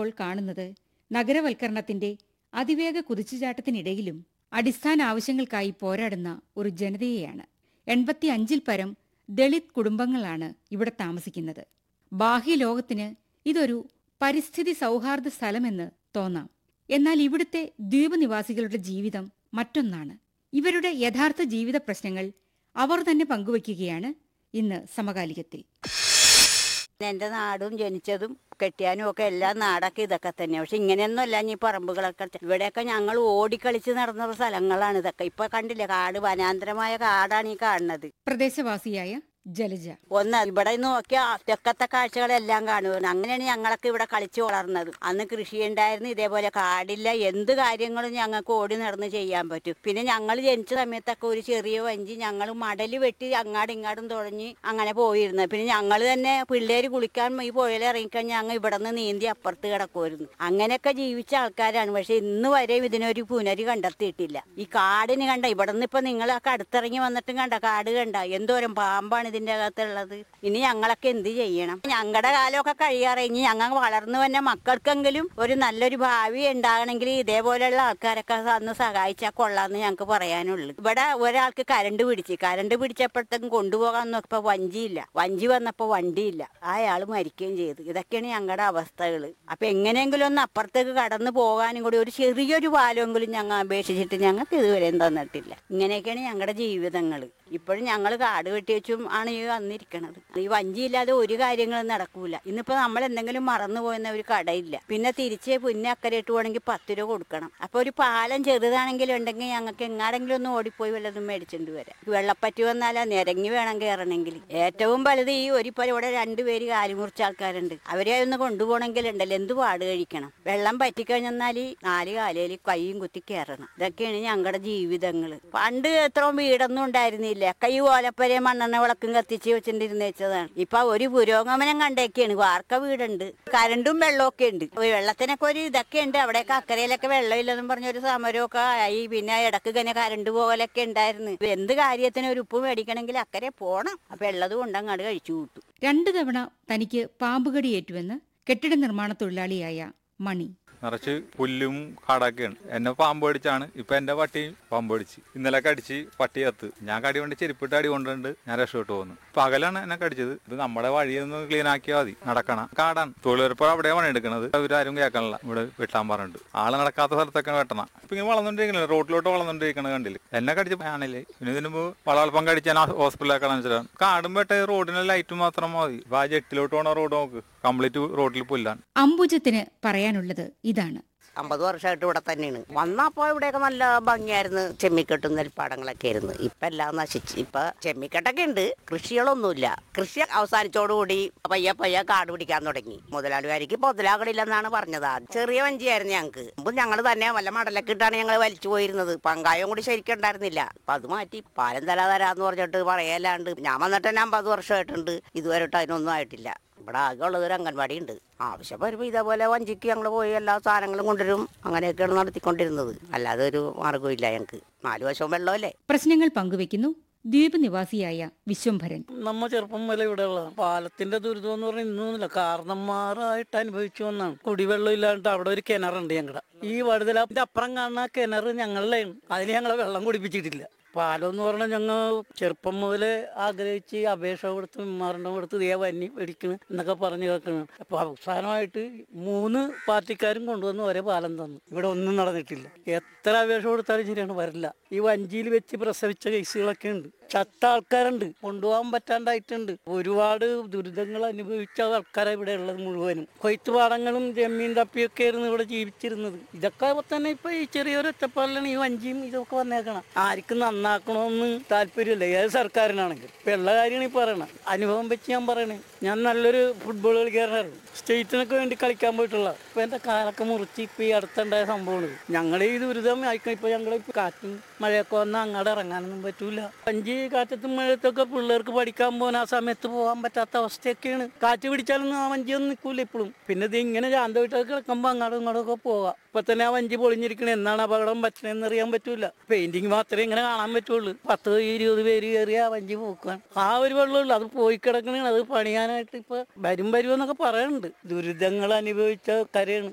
ഇപ്പോൾ കാണുന്നത് നഗരവൽക്കരണത്തിന്റെ അതിവേഗ കുതിച്ചുചാട്ടത്തിനിടയിലും അടിസ്ഥാന ആവശ്യങ്ങൾക്കായി പോരാടുന്ന ഒരു ജനതയെയാണ് എൺപത്തി അഞ്ചിൽ പരം ദളിത് കുടുംബങ്ങളാണ് ഇവിടെ താമസിക്കുന്നത് ബാഹ്യലോകത്തിന് ഇതൊരു പരിസ്ഥിതി സൗഹാർദ്ദ സ്ഥലമെന്ന് തോന്നാം എന്നാൽ ഇവിടുത്തെ ദ്വീപ് നിവാസികളുടെ ജീവിതം മറ്റൊന്നാണ് ഇവരുടെ യഥാർത്ഥ ജീവിത പ്രശ്നങ്ങൾ അവർ തന്നെ പങ്കുവയ്ക്കുകയാണ് ഇന്ന് സമകാലികത്തിൽ എന്റെ നാടും ജനിച്ചതും കെട്ടിയാനും ഒക്കെ എല്ലാം നാടൊക്കെ ഇതൊക്കെ തന്നെ പക്ഷെ ഇങ്ങനെയൊന്നും അല്ല ഈ പറമ്പുകളൊക്കെ ഇവിടെയൊക്കെ ഞങ്ങൾ ഓടിക്കളിച്ച് നടന്ന സ്ഥലങ്ങളാണ് ഇതൊക്കെ ഇപ്പൊ കണ്ടില്ലേ കാട് വനാന്തരമായ കാടാണ് ഈ കാണുന്നത് പ്രദേശവാസിയായ ജലജ ഒന്ന് ഇവിടെ നോക്കിയ തെക്കത്തെ കാഴ്ചകളെല്ലാം കാണുമായിരുന്നു അങ്ങനെയാണ് ഞങ്ങളൊക്കെ ഇവിടെ കളിച്ചു വളർന്നത് അന്ന് കൃഷി ഉണ്ടായിരുന്നു ഇതേപോലെ കാടില്ല എന്ത് കാര്യങ്ങളും ഞങ്ങൾക്ക് ഓടി നടന്ന് ചെയ്യാൻ പറ്റും പിന്നെ ഞങ്ങൾ ജനിച്ച സമയത്തൊക്കെ ഒരു ചെറിയ വഞ്ചി ഞങ്ങൾ മടല് വെട്ടി അങ്ങാടും ഇങ്ങാടും തുഴഞ്ഞ് അങ്ങനെ പോയിരുന്നു പിന്നെ ഞങ്ങൾ തന്നെ പിള്ളേര് കുളിക്കാൻ ഈ പുഴയിൽ ഇറങ്ങിക്കഴിഞ്ഞാൽ ഞങ്ങൾ ഇവിടെ നിന്ന് നീന്തി അപ്പുറത്ത് കിടക്കുമായിരുന്നു അങ്ങനെയൊക്കെ ജീവിച്ച ആൾക്കാരാണ് പക്ഷെ ഇന്ന് വരെയും ഇതിനൊരു പുനര് കണ്ടെത്തിയിട്ടില്ല ഈ കാടിന് കണ്ട ഇവിടെ നിന്ന് ഇപ്പൊ നിങ്ങളൊക്കെ അടുത്തിറങ്ങി വന്നിട്ടും കണ്ട കാട് കണ്ട എന്തോരം പാമ്പാണ് ഇതിന്റെ അകത്തുള്ളത് ഇനി ഞങ്ങളൊക്കെ എന്ത് ചെയ്യണം ഞങ്ങളുടെ കാലമൊക്കെ കഴിയാറ് ഇനി ഞങ്ങൾ വളർന്നു വന്ന മക്കൾക്കെങ്കിലും ഒരു നല്ലൊരു ഭാവി ഉണ്ടാകണമെങ്കിൽ ഇതേപോലെയുള്ള ആൾക്കാരൊക്കെ അന്ന് സഹായിച്ചാൽ കൊള്ളാന്ന് ഞങ്ങൾക്ക് പറയാനുള്ളൂ ഇവിടെ ഒരാൾക്ക് കരണ്ട് പിടിച്ച് കരണ്ട് പിടിച്ചപ്പോഴത്തേക്കും കൊണ്ടുപോകാൻ നോക്കിയപ്പോ വഞ്ചിയില്ല വഞ്ചി വന്നപ്പോ വണ്ടിയില്ല അയാൾ മരിക്കുകയും ചെയ്തു ഇതൊക്കെയാണ് ഞങ്ങളുടെ അവസ്ഥകൾ അപ്പൊ എങ്ങനെയെങ്കിലും ഒന്ന് അപ്പുറത്തേക്ക് കടന്നു പോകാനും കൂടി ഒരു ചെറിയൊരു പാലമെങ്കിലും ഞങ്ങൾ അപേക്ഷിച്ചിട്ട് ഞങ്ങൾക്ക് ഇതുവരെയും തന്നിട്ടില്ല ഇങ്ങനെയൊക്കെയാണ് ഞങ്ങളുടെ ജീവിതങ്ങൾ ഇപ്പോഴും ഞങ്ങൾ കാട് വെട്ടി വെച്ചും ആണ് ഈ വന്നിരിക്കണത് ഈ വഞ്ചിയില്ലാതെ ഒരു കാര്യങ്ങളും നടക്കൂല ഇന്നിപ്പോ നമ്മൾ എന്തെങ്കിലും മറന്നു പോയെന്ന ഒരു കടയില്ല പിന്നെ തിരിച്ച് പിന്നെ അക്കരെ ഇട്ട് പോകണമെങ്കിൽ പത്ത് രൂപ കൊടുക്കണം അപ്പൊ ഒരു പാലം ചെറുതാണെങ്കിലും ഉണ്ടെങ്കിൽ ഞങ്ങൾക്ക് എങ്ങാടെങ്കിലും ഒന്ന് ഓടിപ്പോയി വല്ലതും മേടിച്ചിട്ട് വരാം വെള്ളപ്പറ്റി വന്നാലാ നിരങ്ങി വേണം കയറണമെങ്കിൽ ഏറ്റവും വലുത് ഈ ഒരു ഇപ്പൊ ഇവിടെ രണ്ടുപേര് കാലുമുറിച്ച ആൾക്കാരുണ്ട് അവരെ ഒന്ന് കൊണ്ടുപോകണമെങ്കിൽ ഉണ്ടല്ലോ എന്ത് പാട് കഴിക്കണം വെള്ളം പറ്റിക്കഴിഞ്ഞാൽ നാല് കാലയിൽ കൈയും കുത്തി കയറണം ഇതൊക്കെയാണ് ഞങ്ങളുടെ ജീവിതങ്ങൾ പണ്ട് എത്രയും വീടൊന്നും ഉണ്ടായിരുന്നില്ല കൈ ഓലപ്പരെ മണ്ണെണ്ണ വിളക്കും കത്തിച്ച് വെച്ചിട്ടിരുന്നേച്ചതാണ് ഇപ്പൊ ഒരു പുരോഗമനം കണ്ടേക്കാണ് വാർക്ക വീടുണ്ട് കരണ്ടും വെള്ളമൊക്കെ ഉണ്ട് ഈ വെള്ളത്തിനൊക്കെ ഒരു ഇതൊക്കെ ഉണ്ട് അവിടെയൊക്കെ അക്കരയിലൊക്കെ വെള്ളമില്ലെന്നും പറഞ്ഞൊരു സമരമൊക്കെ ആയി പിന്നെ ഇടക്ക് ഇങ്ങനെ കരണ്ട് പോകലൊക്കെ ഉണ്ടായിരുന്നു ഇപ്പൊ എന്ത് കാര്യത്തിന് ഒരു ഉപ്പ് മേടിക്കണമെങ്കിൽ അക്കരെ പോണം അപ്പൊ ഉള്ളത് കൊണ്ട് അങ്ങോട്ട് കഴിച്ചു കൂട്ടും രണ്ടു തവണ തനിക്ക് പാമ്പുകടിയേറ്റുവെന്ന് കെട്ടിട നിർമ്മാണ തൊഴിലാളിയായ മണി നിറച്ച് പുല്ലും കാടൊക്കെയാണ് എന്നെ പാമ്പ് കടിച്ചാണ് ഇപ്പൊ എന്റെ പട്ടിയും പാമ്പ് കടിച്ച് ഇന്നലെ കടിച്ച് പട്ടി കത്ത് ഞാൻ കടി കൊണ്ട് ചെരുപ്പിട്ട് അടി കൊണ്ടുണ്ട് ഞാൻ രക്ഷപ്പെട്ടു പോകുന്നു പകലാണ് എന്നെ കടിച്ചത് ഇത് നമ്മുടെ വഴിയൊന്ന് ക്ലീൻ ആക്കിയാൽ മതി നടക്കണം കാടാണ് തൊഴിലുറപ്പ് അവിടെ പണിയെടുക്കണത് അവരാരും കേൾക്കണില്ല ഇവിടെ വെട്ടാൻ പറഞ്ഞിട്ട് ആള് നടക്കാത്ത സ്ഥലത്തൊക്കെ വെട്ടണം ഇപ്പൊ ഇങ്ങനെ വളർന്നുകൊണ്ടിരിക്കണില്ല റോട്ടിലോട്ട് വളർന്നുകൊണ്ടിരിക്കണ കണ്ടില്ല എന്നെ കടിച്ച ആണല്ലേ പിന്നെ ഇതിന് മുമ്പ് വളവൽപ്പം കടിച്ച് ഞാൻ ഹോസ്പിറ്റലിലാക്കണം വെച്ചിട്ടാണ് കാടും വെട്ട റോഡിന് ലൈറ്റ് മാത്രം മതി ഇപ്പൊ ആ ജെട്ടിലോട്ട് പോണ റോഡ് നോക്ക് കംപ്ലീറ്റ് റോഡിൽ പുല്ലാണ് അംബുജത്തിന് പറയാനുള്ളത് ഇതാണ് അമ്പത് വർഷമായിട്ട് ഇവിടെ തന്നെയാണ് വന്നപ്പോൾ ഇവിടെയൊക്കെ നല്ല ഭംഗിയായിരുന്നു ചെമ്മിക്കെട്ടും നെൽപ്പാടങ്ങളൊക്കെ ആയിരുന്നു ഇപ്പം എല്ലാം നശിച്ച് ഇപ്പൊ ചെമ്മിക്കെട്ടൊക്കെ ഉണ്ട് കൃഷികളൊന്നുമില്ല കൃഷി അവസാനിച്ചോടുകൂടി പയ്യെ പയ്യെ കാട് പിടിക്കാൻ തുടങ്ങി മുതലാളിമാർക്ക് മുതലാകളില്ലെന്നാണ് പറഞ്ഞത് ആദ്യം. ചെറിയ വഞ്ചിയായിരുന്നു ഞങ്ങൾക്ക് മുമ്പ് ഞങ്ങൾ തന്നെ വല്ല മടലൊക്കെ ഇട്ടാണ് ഞങ്ങൾ വലിച്ചു പോയിരുന്നത് പങ്കായം കൂടി ശരിക്കും ഉണ്ടായിരുന്നില്ല അപ്പൊ അത് മാറ്റി പാലം തല തരാന്ന് പറഞ്ഞിട്ട് പറയലാണ്ട് ഞാൻ വന്നിട്ട് തന്നെ അമ്പത് വർഷമായിട്ടുണ്ട് ഇതുവരെ അതിനൊന്നും ആയിട്ടില്ല ഇവിടെ ആകെ ഉള്ളത് ഒരു അംഗൻവാടി ഉണ്ട് ആവശ്യം വരുമ്പോൾ ഇതേപോലെ വഞ്ചിക്ക് ഞങ്ങൾ പോയി എല്ലാ സാധനങ്ങളും കൊണ്ടുവരും അങ്ങനെയൊക്കെയാണ് നടത്തിക്കൊണ്ടിരുന്നത് അല്ലാതെ ഒരു മാർഗ്ഗമില്ല ഞങ്ങൾക്ക് നാല് വശവും വെള്ളമല്ലേ പ്രശ്നങ്ങൾ പങ്കുവെക്കുന്നു ദ്വീപ് നിവാസിയായ വിശ്വംഭരൻ നമ്മ ചെറുപ്പം മുതലേ ഇവിടെ ഉള്ള പാലത്തിന്റെ ദുരിതം എന്ന് പറഞ്ഞാൽ ഇന്നൊന്നുമില്ല കാരണന്മാരായിട്ട് അനുഭവിച്ചു വന്നാണ് കുടിവെള്ളം ഇല്ലാണ്ട് അവിടെ ഒരു കിണറുണ്ട് ഞങ്ങളുടെ ഈ വടുതലാപ്പിന്റെ അപ്പുറം കാണുന്ന കിണർ ഞങ്ങളുടെ അതിന് ഞങ്ങളെ വെള്ളം കുടിപ്പിച്ചിട്ടില്ല പാലം എന്ന് പറഞ്ഞാൽ ഞങ്ങൾ ചെറുപ്പം മുതലേ ആഗ്രഹിച്ച് അപേക്ഷ കൊടുത്ത് മെമ്മോറണ്ടം കൊടുത്ത് ദേ വന്നി മേടിക്കണം എന്നൊക്കെ പറഞ്ഞു കേൾക്കണം അപ്പൊ അവസാനമായിട്ട് മൂന്ന് പാർട്ടിക്കാരും കൊണ്ടുവന്ന് ഒരേ പാലം തന്നു ഇവിടെ ഒന്നും നടന്നിട്ടില്ല എത്ര അപേക്ഷ കൊടുത്താലും ശരിയാണ് വരില്ല ഈ വഞ്ചിയിൽ വെച്ച് പ്രസവിച്ച കേസുകളൊക്കെ ഉണ്ട് ചത്ത ആൾക്കാരുണ്ട് കൊണ്ടുപോകാൻ പറ്റാണ്ടായിട്ടുണ്ട് ഒരുപാട് ദുരിതങ്ങൾ അനുഭവിച്ച ആൾക്കാരാണ് ഇവിടെ ഉള്ളത് മുഴുവനും കൊയ്ത്ത് പാടങ്ങളും ജമ്മീൻ തപ്പിയൊക്കെ ആയിരുന്നു ഇവിടെ ജീവിച്ചിരുന്നത് ഇതൊക്കെ തന്നെ ഇപ്പൊ ഈ ചെറിയൊരു ഒറ്റപ്പാടിലാണ് ഈ വഞ്ചിയും ഇതൊക്കെ വന്നേക്കണം ആർക്കും നന്നാക്കണമെന്ന് താല്പര്യമില്ല ഏത് സർക്കാരിനാണെങ്കിൽ ഇപ്പൊ ഉള്ള കാര്യമാണ് ഈ പറയണത് അനുഭവം വെച്ച് ഞാൻ പറയണേ ഞാൻ നല്ലൊരു ഫുട്ബോൾ കളിക്കാരനായിരുന്നു സ്റ്റേറ്റിനൊക്കെ വേണ്ടി കളിക്കാൻ പോയിട്ടുള്ള ഇപ്പൊ എന്റെ കാലൊക്കെ മുറിച്ച് ഇപ്പൊ ഈ അടുത്തുണ്ടായ സംഭവമാണ് ഞങ്ങളെ ഈ ദുരിതം ആയിക്കും ഇപ്പൊ ഞങ്ങളെ ഇപ്പൊ കാറ്റും മഴയൊക്കെ വന്നാൽ അങ്ങോട്ട് ഇറങ്ങാനൊന്നും പറ്റൂല അഞ്ച് കാറ്റത്തും മഴയത്തൊക്കെ പിള്ളേർക്ക് പഠിക്കാൻ പോകാൻ ആ സമയത്ത് പോകാൻ പറ്റാത്ത അവസ്ഥയൊക്കെയാണ് കാറ്റ് പിടിച്ചാലൊന്നും ആ വഞ്ചിയൊന്നും നിൽക്കൂല ഇപ്പോഴും പിന്നെ ഇത് ഇങ്ങനെ ശാന്തമായിട്ടൊക്കെ കിടക്കുമ്പോൾ അങ്ങോട്ടും ഇങ്ങോട്ടും ഒക്കെ പോകാം ഇപ്പൊ തന്നെ ആ വഞ്ചി പൊളിഞ്ഞിരിക്കണ എന്നാണ് അപകടം പറ്റണെന്ന് അറിയാൻ പറ്റൂല പെയിന്റിങ് മാത്രമേ ഇങ്ങനെ കാണാൻ പറ്റുള്ളൂ പത്ത് ഇരുപത് പേര് കയറി ആ വഞ്ചി പോക്കാൻ ആ ഒരു വെള്ളമുള്ളൂ അത് പോയി കിടക്കണേണ് അത് പണിയാനായിട്ട് ഇപ്പൊ വരും വരുമെന്നൊക്കെ പറയുന്നുണ്ട് ദുരിതങ്ങൾ അനുഭവിച്ച കരയാണ്